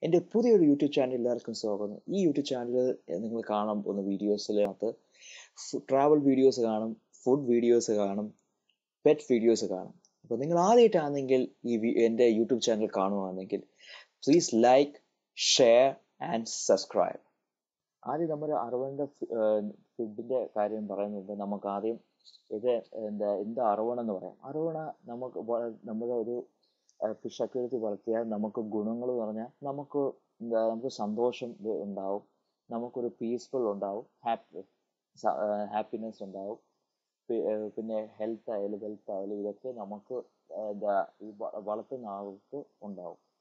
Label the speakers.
Speaker 1: എൻ്റെ പുതിയൊരു YouTube channel എല്ലാവർക്കും സ്വാഗതം ഈ യൂട്യൂബ് ചാനൽ നിങ്ങൾ കാണാൻ പോകുന്ന വീഡിയോസിനകത്ത് ട്രാവൽ വീഡിയോസ് കാണും ഫുഡ് വീഡിയോസ് കാണും പെറ്റ് വീഡിയോസ് കാണും അപ്പോൾ നിങ്ങൾ ആദ്യമായിട്ടാണെങ്കിൽ ഈ വി- എൻ്റെ യൂട്യൂബ് ചാനൽ കാണുകയാണെങ്കിൽ please like share and subscribe ആദ്യം നമ്മുടെ അറവണിൻ്റെ ഫുഡിൻ്റെ കാര്യം പറയുന്നത് നമുക്ക് ആദ്യം ഇത് എന്താ എന്താ അറവണെന്ന് പറയാം അറവണ നമുക്ക് വ- നമ്മുടെ ഒരു ഫിഷ് അക്വേറിയത്തിൽ വളർത്തിയാൽ നമുക്ക് ഗുണങ്ങൾ എന്ന് പറഞ്ഞാൽ നമുക്ക് എന്താ നമുക്ക് സന്തോഷം വ- ഉണ്ടാവും നമുക്കൊരു പീസ്ഫുൾ ഉണ്ടാവും ഹാപ്പി ഹാപ്പിനെസ് ഉണ്ടാവും പി- ഏർ പിന്നെ ഹെൽത്ത് ആയാലും വെൽത്ത് ആയാലും ഇതൊക്കെ നമുക്ക് ഏർ എന്താ ഈ വ- വളർത്തുന്ന ആൾക്ക് ഉണ്ടാവും